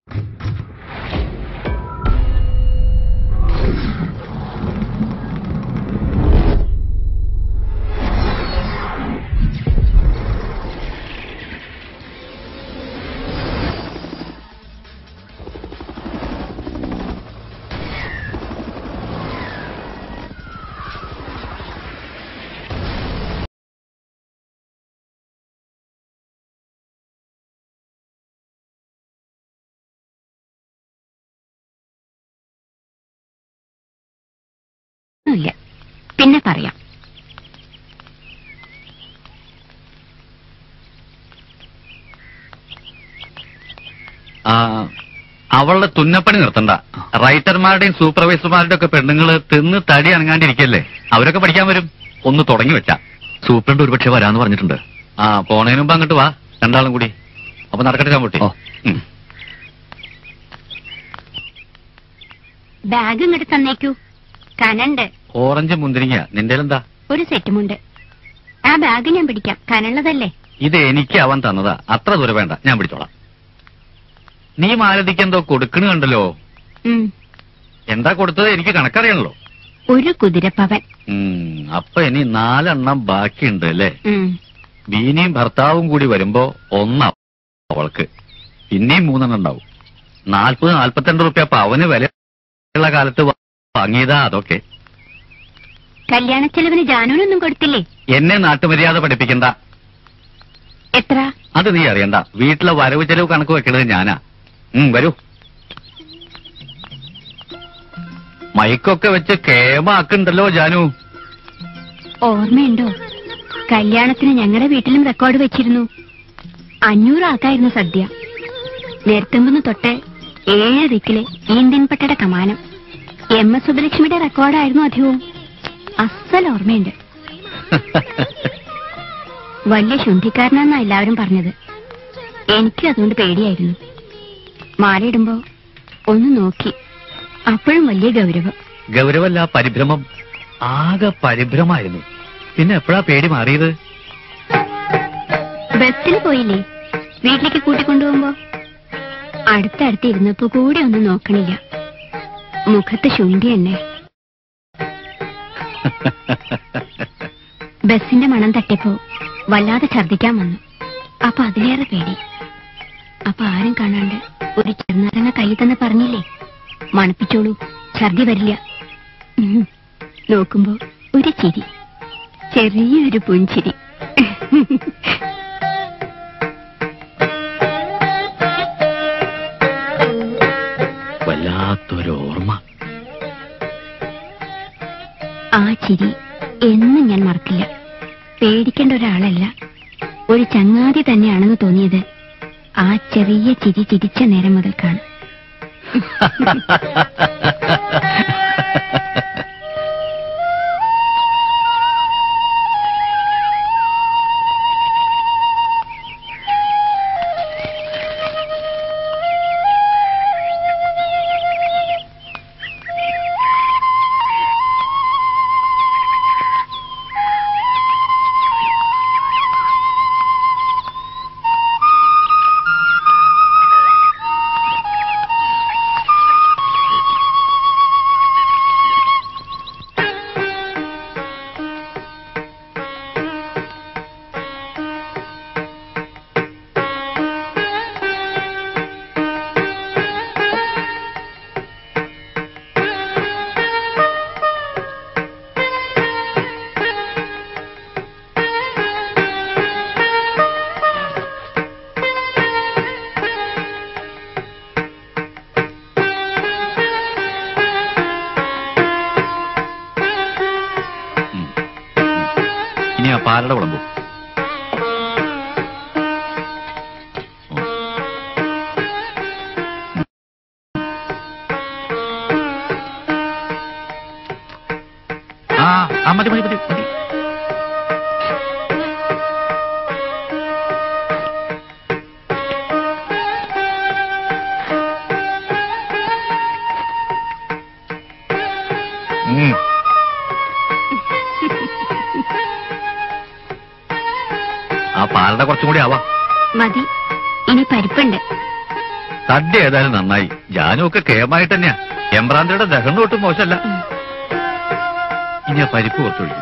ഇല്ല പിന്നെ പറയാം ആ, അവളുടെ തുന്നപ്പണി നിർത്തണ്ട റൈറ്റർമാരുടെയും സൂപ്പർവൈസർമാരുടെയും ഒക്കെ പെണ്ണുങ്ങള് തിന്ന് തടി അനങ്ങാണ്ടിരിക്കല്ലേ അവരൊക്കെ പഠിക്കാൻ വരും ഒന്ന് തുടങ്ങി വെച്ചാ സൂപ്രണ്ട് ഒരുപക്ഷെ വരാന്ന് പറഞ്ഞിട്ടുണ്ട് ആ പോണതിന് മുമ്പ് അങ്ങോട്ട് വാ രണ്ടാളും കൂടി അപ്പൊ നടക്കട്ടെ ചാമ്പൂട്ടി ഉം. ബാഗ് ഇങ്ങോട്ട് തന്നേക്കൂ കനണ്ട് ഓറഞ്ച് മുന്തിരിങ്ങ നിന്റെ എന്താ ഒരു സെറ്റുമുണ്ട് ആ ബാഗ് ഞാൻ പിടിക്കാം കനുള്ളതല്ലേ ഇത് എനിക്ക് അവൻ തന്നതാ അത്ര ദൂരം വേണ്ട ഞാൻ പിടിച്ചോളാം നീ മാലതിക്ക് എന്തോ കൊടുക്കണ കണ്ടല്ലോ ഉം. എന്താ കൊടുത്തത് എനിക്ക് കണക്കറിയണല്ലോ ഒരു കുതിരപ്പവൻ ഉം, അപ്പൊ ഇനി നാലെണ്ണം ബാക്കിയുണ്ട് അല്ലേ ഉം. ബീനിയും ഭർത്താവും കൂടി വരുമ്പോ ഒന്നാ അവൾക്ക് പിന്നെയും മൂന്നെണ്ണം ഉണ്ടാവും നാൽപ്പത് നാൽപ്പത്തിരണ്ട് റുപ്യ അപ്പൊ അവന് വിലയുള്ള കാലത്ത് വാ- വാങ്ങിയതാ അതൊക്കെ കല്യാണ ചെലവിന് ജാനുവിനൊന്നും കൊടുത്തില്ലേ എന്നെ നാട്ടുമര്യാദ പഠിപ്പിക്കണ്ട എത്ര അത് നീ അറിയണ്ട വീട്ടിലെ വരവ് ചെലവ് കണക്ക് വെക്കണത് ഞാനാ ഉം വരൂ മൈക്കൊക്കെ വെച്ച് കേമാക്കുണ്ടല്ലോ ജാനു ഓർമ്മയുണ്ടോ കല്യാണത്തിന് ഞങ്ങളുടെ വീട്ടിലും റെക്കോർഡ് വെച്ചിരുന്നു അഞ്ഞൂറ് ആൾക്കായിരുന്നു സദ്യ നേരത്തുമ്പുന്ന് തൊട്ട് ഏഴ് ദിക്കിലെ ഈന്തിൻപട്ടയുടെ കമാനം എം എസ് സുബലക്ഷ്മിയുടെ റെക്കോർഡായിരുന്നു അധികവും അസൽ ഓർമ്മയുണ്ട് വലിയ ശുദ്ധിക്കാരനാന്നാ എല്ലാവരും പറഞ്ഞത് എനിക്കും അതുകൊണ്ട് പേടിയായിരുന്നു മാറിയിടുമ്പോ ഒന്ന് നോക്കി അപ്പോഴും വലിയ ഗൗരവം ഗൗരവല്ല പരിഭ്രമം ആകെ പരിഭ്രമായിരുന്നു പിന്നെ എപ്പോഴാ പേടി മാറിയത് ബസ്സിൽ പോയില്ലേ വീട്ടിലേക്ക് കൂട്ടിക്കൊണ്ടുപോകുമ്പോ അടുത്തടുത്ത് ഇരുന്നപ്പോ കൂടെ ഒന്നും നോക്കണില്ല മുഖത്ത് ശുണ്ഠി തന്നെ ബസ്സിന്റെ മണം തട്ടിയപ്പോ വല്ലാതെ ഛർദിക്കാൻ വന്നു അപ്പൊ അതിലേറെ പേടി അപ്പൊ ആരും കാണാണ്ട് ഒരു ചെറുനാരങ്ങ കൈ തന്നെ പറഞ്ഞില്ലേ മണപ്പിച്ചോളൂ ഛർദി വരില്ല ഉം. നോക്കുമ്പോ ഒരു ചിരി ചെറിയൊരു പുഞ്ചിരി വല്ലാത്തൊരു ഓർമ്മ ആ ചിരി എന്നും ഞാൻ മറക്കില്ല പേടിക്കേണ്ട ഒരാളല്ല ഒരു ചങ്ങാതി തന്നെയാണെന്ന് തോന്നിയത് ആ ചെറിയ ചിരി ചിരിച്ച നേരം മുതൽക്കാണ് ഉം. ഇനി ആ പാലട വിളമ്പൂ ആ ആ മതി മതി മതി മതി ഉം. ആ പാലട കുറച്ചും കൂടി ആവാം മതി ഇനി പരിപ്പുണ്ട് സദ്യ ഏതായാലും നന്നായി ജാനും ഒക്കെ കേമായിട്ട് തന്നെയാ എംബ്രാന്തിയുടെ ദഹനം ഒട്ടും മോശമല്ല ഇനി ആ പരിപ്പ് കുറച്ച് ഒഴിക്കും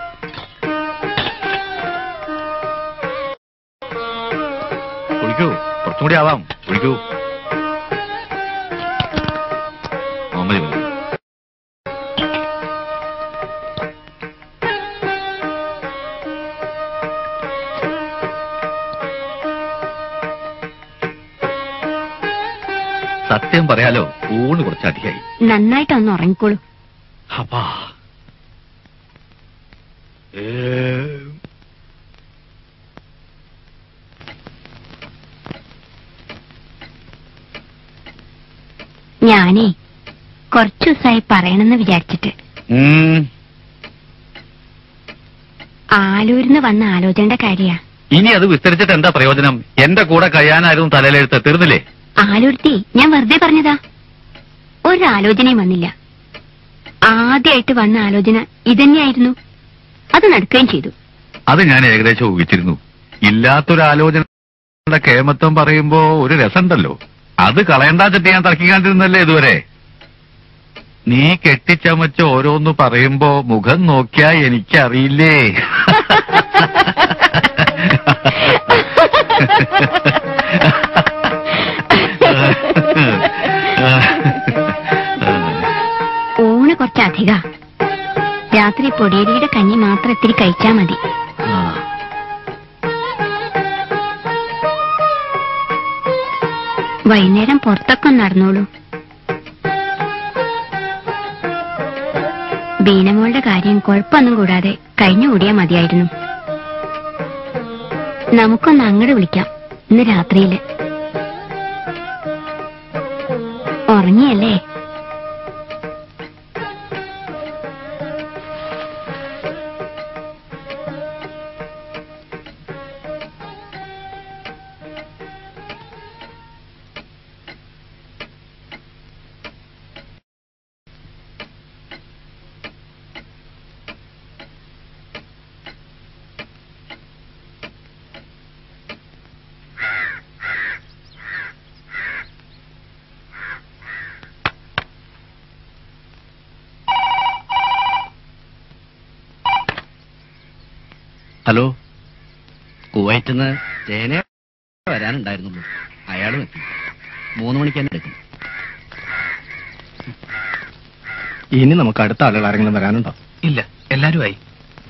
ഒഴിക്കൂ കുറച്ചും കൂടി ആവാം ഒഴിക്കൂ ആ, മതി മതി സത്യം പറയാലോ ഊണ് കുറച്ച് അധികമായി നന്നായിട്ടൊന്ന് ഉറങ്ങിക്കോളൂ അപ്പാ ഞാനേ കുറച്ചു ദിവസമായി പറയണമെന്ന് വിചാരിച്ചിട്ട് ഉം. ആലൂരിന്ന് വന്ന ആലോചനയുടെ കാര്യ ഇനി അത് വിസ്തരിച്ചിട്ട് എന്താ പ്രയോജനം എന്റെ കൂടെ കഴിയാനായിരുന്നു തലയിലെഴുത്ത് തീർന്നില്ലേ ആലൂർത്തി ഞാൻ വെറുതെ പറഞ്ഞതാ ഒരാലോചനയും വന്നില്ല ആദ്യമായിട്ട് വന്ന ആലോചന ഇതന്നെയായിരുന്നു അത് നടക്കുകയും ചെയ്തു അത് ഞാൻ ഏകദേശം ഊഹിച്ചിരുന്നു ഇല്ലാത്തൊരു ആലോചനയുടെ കേമത്വം പറയുമ്പോ ഒരു രസമുണ്ടല്ലോ അത് കളയണ്ടാച്ചിട്ട് ഞാൻ തർക്കിക്കാണ്ടിരുന്നല്ലേ ഇതുവരെ നീ കെട്ടിച്ചമച്ച് ഓരോന്ന് പറയുമ്പോ മുഖം നോക്കിയാ എനിക്കറിയില്ലേ ഊണ് കുറച്ചധിക രാത്രി പൊടിയരിയുടെ കഞ്ഞി മാത്രം ഇത്തിരി കഴിച്ചാ മതി വൈകുന്നേരം പുറത്തൊക്കെ ഒന്ന് നടന്നോളൂ ബീനമോളുടെ കാര്യം കുഴപ്പമൊന്നും കൂടാതെ കഴിഞ്ഞുകൂടിയാ മതിയായിരുന്നു നമുക്കൊന്ന് അങ്ങോട്ട് വിളിക്കാം ഇന്ന് രാത്രിയില് ഉറങ്ങിയല്ലേ ഹലോ കുവൈറ്റിന്ന് ചേന വരാനുണ്ടായിരുന്നുള്ളൂ അയാളും എത്തി മൂന്ന് മണിക്ക് തന്നെ എടുക്കും ഇനി നമുക്ക് അടുത്ത ആളുകൾ ആരെങ്കിലും വരാനുണ്ടോ ഇല്ല എല്ലാരും ആയി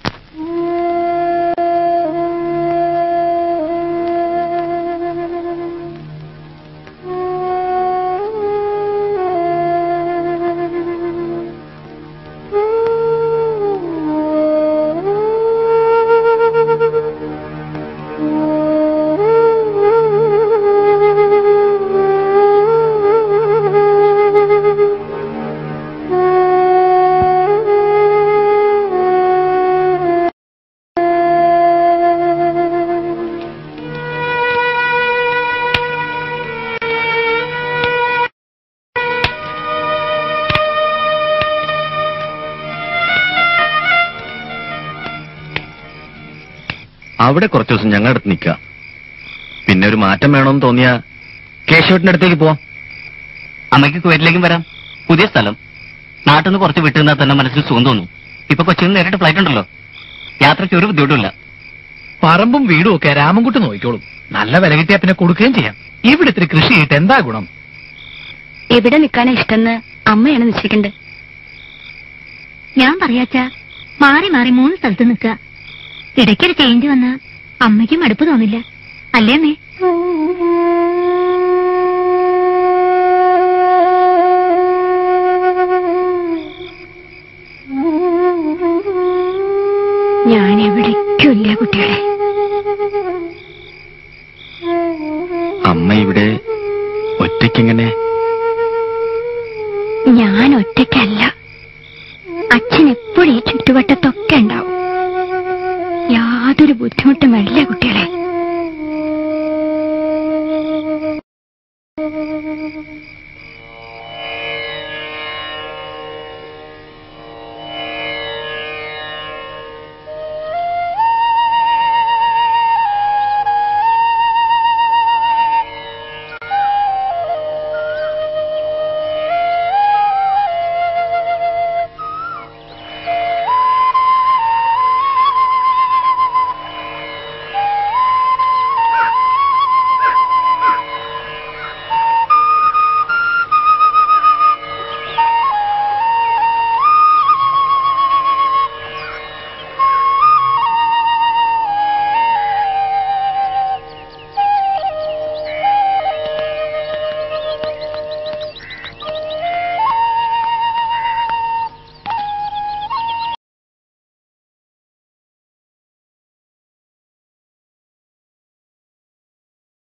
അവിടെ കുറച്ചു ദിവസം ഞങ്ങളുടെ അടുത്ത് നിൽക്കുക പിന്നെ ഒരു മാറ്റം വേണമെന്ന് തോന്നിയ കേശവട്ടിന്റെ അടുത്തേക്ക് പോവാം അമ്മയ്ക്ക് കുവൈറ്റിലേക്കും വരാം പുതിയ സ്ഥലം നാട്ടിൽ നിന്ന് കുറച്ച് വിട്ടു നിന്നാൽ തന്നെ മനസ്സിൽ സുഖം തോന്നും ഇപ്പൊ കൊച്ചിയിൽ നിന്ന് നേരിട്ട് ഫ്ലൈറ്റ് ഉണ്ടല്ലോ യാത്രയ്ക്ക് ഒരു ബുദ്ധിമുട്ടില്ല പറമ്പും വീടും ഒക്കെ രാമൻകുട്ടി നോക്കിക്കോളും നല്ല വില കിട്ടിയാ പിന്നെ കൊടുക്കുകയും ചെയ്യാം ഇവിടെ ഇത്തിരി കൃഷി ചെയ്തിട്ട് എന്താ ഗുണം എവിടെ നിൽക്കാനാ ഇഷ്ടന്ന് അമ്മയാണ് നിശ്ചയിക്കണ്ടത് ഞാൻ പറയാച്ചാ മാറി മാറി മൂന്ന് സ്ഥലത്ത് നിൽക്കുക ഇടയ്ക്കൊരു ചേഞ്ച് വന്ന അമ്മയ്ക്കും മടുപ്പ് തോന്നില്ല അല്ലേ അമ്മേ ഞാൻ എവിടേക്കും ഇല്ല കുട്ടികളെ അമ്മ ഇവിടെ ഒറ്റയ്ക്കിങ്ങനെ ഞാൻ ഒറ്റയ്ക്കല്ല അച്ഛൻ എപ്പോഴും ഈ ചുറ്റുവട്ടത്തൊക്കെ ഉണ്ടാവും യാതൊരു ബുദ്ധിമുട്ടും വരില്ല കുട്ടികളെ